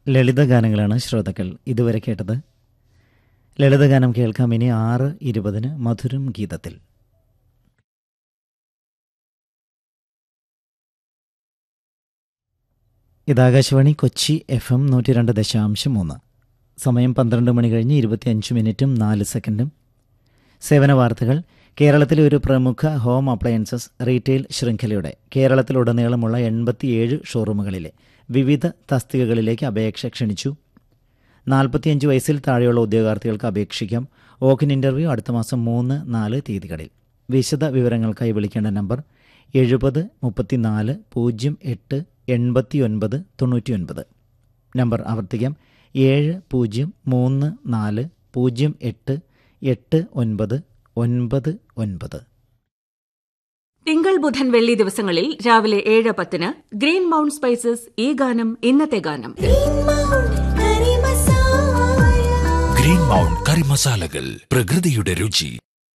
ലളിതഗാനങ്ങളാണ് ശ്രോതാക്കൾ ഇതുവരെ കേട്ടത് ലളിതഗാനം കേൾക്കാം ഇനി ആറ് ഇരുപതിന് മധുരം ഗീതത്തിൽ ഇത് ആകാശവാണി കൊച്ചി എഫ് എം നൂറ്റി രണ്ട് ദശാംശം മൂന്ന് സമയം പന്ത്രണ്ട് മണി കഴിഞ്ഞ് ഇരുപത്തിയഞ്ച് മിനിറ്റും നാല് സെക്കൻഡും സേവന വാർത്തകൾ കേരളത്തിലെ ഒരു പ്രമുഖ ഹോം അപ്ലയൻസസ് റീറ്റെയിൽ ശൃംഖലയുടെ കേരളത്തിലുടനീളമുള്ള എൺപത്തിയേഴ് ഷോറൂമുകളിലെ വിവിധ തസ്തികകളിലേക്ക് അപേക്ഷ ക്ഷണിച്ചു നാൽപ്പത്തിയഞ്ച് വയസ്സിൽ താഴെയുള്ള ഉദ്യോഗാർത്ഥികൾക്ക് അപേക്ഷിക്കാം ഓക്കിൻ ഇൻ്റർവ്യൂ അടുത്ത മാസം മൂന്ന് നാല് തീയതികളിൽ വിശദ വിവരങ്ങൾക്കായി വിളിക്കേണ്ട നമ്പർ എഴുപത് മുപ്പത്തിനാല് പൂജ്യം എട്ട് എൺപത്തി ഒൻപത് തൊണ്ണൂറ്റി ഒൻപത് നമ്പർ ആവർത്തിക്കാം ഏഴ് പൂജ്യം മൂന്ന് നാല് പൂജ്യം എട്ട് എട്ട് ഒൻപത് ഒൻപത് ഒൻപത് തിങ്കൾ ബുധൻ വെള്ളി ദിവസങ്ങളിൽ രാവിലെ ഏഴ് പത്തിന് ഗ്രീൻ മൗണ്ട് സ്പൈസസ് ഈ ഗാനം ഇന്നത്തെ ഗാനം ഗ്രീൻ മൗണ്ട് കറി മസാലകൾ പ്രകൃതിയുടെ രുചി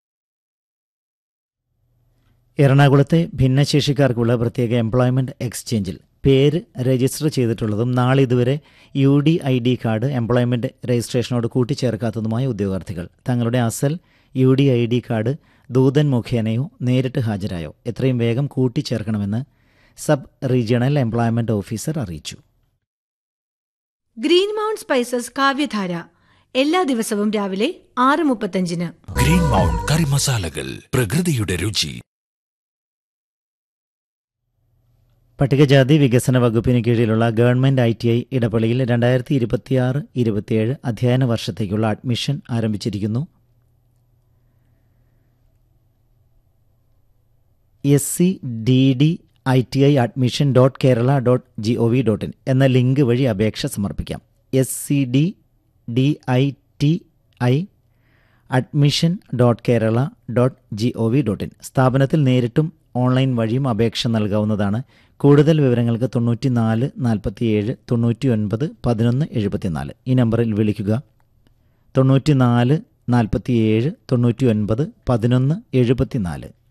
എറണാകുളത്തെ ഭിന്നശേഷിക്കാർക്കുള്ള പ്രത്യേക എംപ്ലോയ്മെന്റ് എക്സ്ചേഞ്ചിൽ പേര് രജിസ്റ്റർ ചെയ്തിട്ടുള്ളതും നാളെ ഇതുവരെ U D I D card employment രജിസ്ട്രേഷനോട് കൂട്ടിച്ചേർക്കാത്തതുമായ ഉദ്യോഗാർത്ഥികൾ തങ്ങളുടെ അസൽ U D I D card ദൂതൻ മുഖേനയോ നേരിട്ട് ഹാജരായോ എത്രയും വേഗം കൂട്ടിച്ചേർക്കണമെന്ന് സബ് റീജിയണൽ എംപ്ലോയ്മെന്റ് ഓഫീസർ അറിയിച്ചു ഗ്രീൻ മൗണ്ട് സ്പൈസസ് കാവ്യധാര എല്ലാ ദിവസവും രാവിലെ ആറ് മുപ്പത്തഞ്ചിന് ഗ്രീൻ മൗണ്ട് കറി മസാലകൾ പ്രകൃതിയുടെ രുചി പട്ടികജാതി വികസന വകുപ്പിന് കീഴിലുള്ള ഗവൺമെന്റ് ഐ ടി ഐ ഇടപള്ളിയിൽ രണ്ടായിരത്തി ഇരുപത്തിയാറ് ഇരുപത്തിയേഴ് അധ്യയന വർഷത്തേക്കുള്ള അഡ്മിഷൻ ആരംഭിച്ചിരിക്കുന്നു S C D D I T I admission dot Kerala dot G O V dot in എന്ന ലിങ്ക് വഴി അപേക്ഷ സമർപ്പിക്കാം S C D D I T I admission dot Kerala dot G O V dot in സ്ഥാപനത്തിൽ നേരിട്ടും online വഴിയും അപേക്ഷ നൽകാവുന്നതാണ് കൂടുതൽ വിവരങ്ങൾക്ക് തൊണ്ണൂറ്റി നാല് നാൽപ്പത്തിയേഴ് തൊണ്ണൂറ്റി ഒൻപത് പതിനൊന്ന് എഴുപത്തിനാല് ഈ നമ്പറിൽ വിളിക്കുക തൊണ്ണൂറ്റി നാല് നാൽപ്പത്തിയേഴ് തൊണ്ണൂറ്റി ഒൻപത് പതിനൊന്ന് എഴുപത്തിനാല്